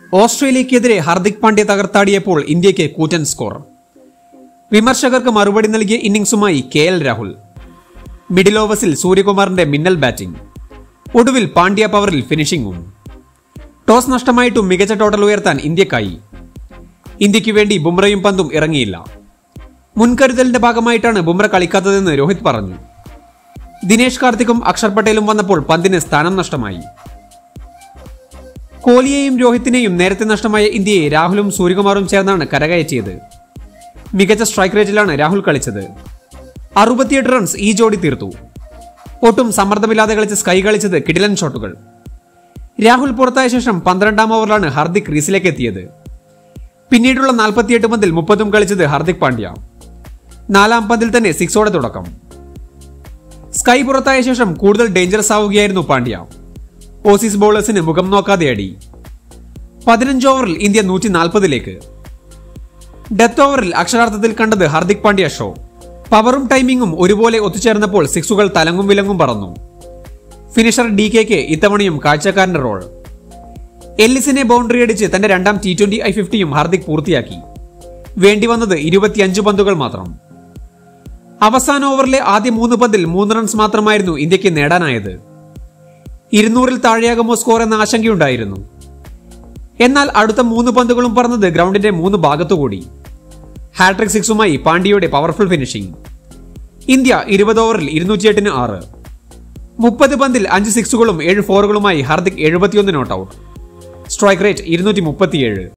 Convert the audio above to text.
ഓസ്ട്രേലിയക്കെതിരെ ഹർദിക് പാണ്ഡ്യ തകർത്താടിയപ്പോൾ ഇന്ത്യക്ക് കൂറ്റൻ സ്കോർ വിമർശകർക്ക് മറുപടി നൽകിയ ഇന്നിംഗ്സുമായി കെ എൽ രാഹുൽ മിഡിൽ ഓവേഴ്സിൽ സൂര്യകുമാറിന്റെ മിന്നൽ ബാറ്റിംഗ് ഒടുവിൽ പാണ്ഡ്യ പവറിൽ ഫിനിഷിംഗും ടോസ് നഷ്ടമായിട്ടും മികച്ച ടോട്ടൽ ഉയർത്താൻ ഇന്ത്യക്കായി ഇന്ത്യക്ക് വേണ്ടി ബുംറയും പന്തും ഇറങ്ങിയില്ല മുൻകരുതലിന്റെ ഭാഗമായിട്ടാണ് ബുംറ കളിക്കാത്തതെന്ന് രോഹിത് പറഞ്ഞു ദിനേശ് കാർത്തിക്കും അക്ഷർ പട്ടേലും വന്നപ്പോൾ പന്തിന് സ്ഥാനം നഷ്ടമായി കോഹ്ലിയെയും രോഹിത്തിനെയും നേരത്തെ നഷ്ടമായ ഇന്ത്യയെ രാഹുലും സൂര്യകുമാറും ചേർന്നാണ് കരകയറ്റിയത് മികച്ച സ്ട്രൈക്ക് റേറ്റിലാണ് രാഹുൽ കളിച്ചത് അറുപത്തിയെട്ട് റൺസ് ഈ ജോഡി തീർത്തു ഒട്ടും സമ്മർദ്ദമില്ലാതെ കളിച്ച സ്കൈ കളിച്ചത് കിടിലൻ ഷോട്ടുകൾ രാഹുൽ പുറത്തായ ശേഷം പന്ത്രണ്ടാം ഓവറിലാണ് ഹർദിക് ക്രീസിലേക്ക് എത്തിയത് പിന്നീടുള്ള നാൽപ്പത്തിയെട്ട് പന്തിൽ മുപ്പതും കളിച്ചത് ഹർദിക് പാണ്ഡ്യ നാലാം പന്തിൽ തന്നെ സിക്സോടെ തുടക്കം സ്കൈ പുറത്തായ ശേഷം കൂടുതൽ ഡേഞ്ചറസ് ആവുകയായിരുന്നു പാണ്ഡ്യ ഓസീസ് ബോളേഴ്സിന് മുഖം നോക്കാതെ അടി പതിനഞ്ച് ഓവറിൽ ഇന്ത്യ നൂറ്റി നാൽപ്പതിലേക്ക് ഡെത്ത് ഓവറിൽ അക്ഷരാർത്ഥത്തിൽ കണ്ടത് ഹർദിക് പാണ്ഡ്യ ഷോ പവറും ടൈമിംഗും ഒരുപോലെ ഒത്തുചേർന്നപ്പോൾ സിക്സുകൾ തലങ്ങും വിലങ്ങും പറന്നു ഫിനിഷർ ഡി കെക്ക് ഇത്തവണയും കാഴ്ചക്കാരന്റെ റോൾ എല്ലിസിനെ ബൗണ്ടറി അടിച്ച് തന്റെ രണ്ടാം ടി ട്വന്റി ഐ ഫിഫ്റ്റിയും ഹാർദിക് പൂർത്തിയാക്കി വേണ്ടി വന്നത് ഇരുപത്തിയഞ്ച് പന്തുകൾ മാത്രം അവസാന ഓവറിലെ ആദ്യ മൂന്ന് പന്തിൽ മൂന്ന് റൺസ് മാത്രമായിരുന്നു ഇന്ത്യക്ക് നേടാനായത് ഇരുന്നൂറിൽ താഴെയാകുമോ സ്കോർ എന്ന ആശങ്കയുണ്ടായിരുന്നു എന്നാൽ അടുത്ത മൂന്ന് പന്തുകളും പറന്നത് ഗ്രൗണ്ടിന്റെ മൂന്ന് ഭാഗത്തുകൂടി ഹാട്രിക് സിക്സുമായി പാണ്ഡ്യയുടെ പവർഫുൾ ഫിനിഷിംഗ് ഇന്ത്യ ഇരുപത് ഓവറിൽ ഇരുന്നൂറ്റിയെട്ടിന് ആറ് മുപ്പത് പന്തിൽ അഞ്ച് സിക്സുകളും ഏഴ് ഫോറുകളുമായി ഹാർദിക് എഴുപത്തിയൊന്ന് നോട്ട് ഔട്ട് സ്ട്രൈക്ക് റേറ്റ് ഇരുന്നൂറ്റി മുപ്പത്തിയേഴ്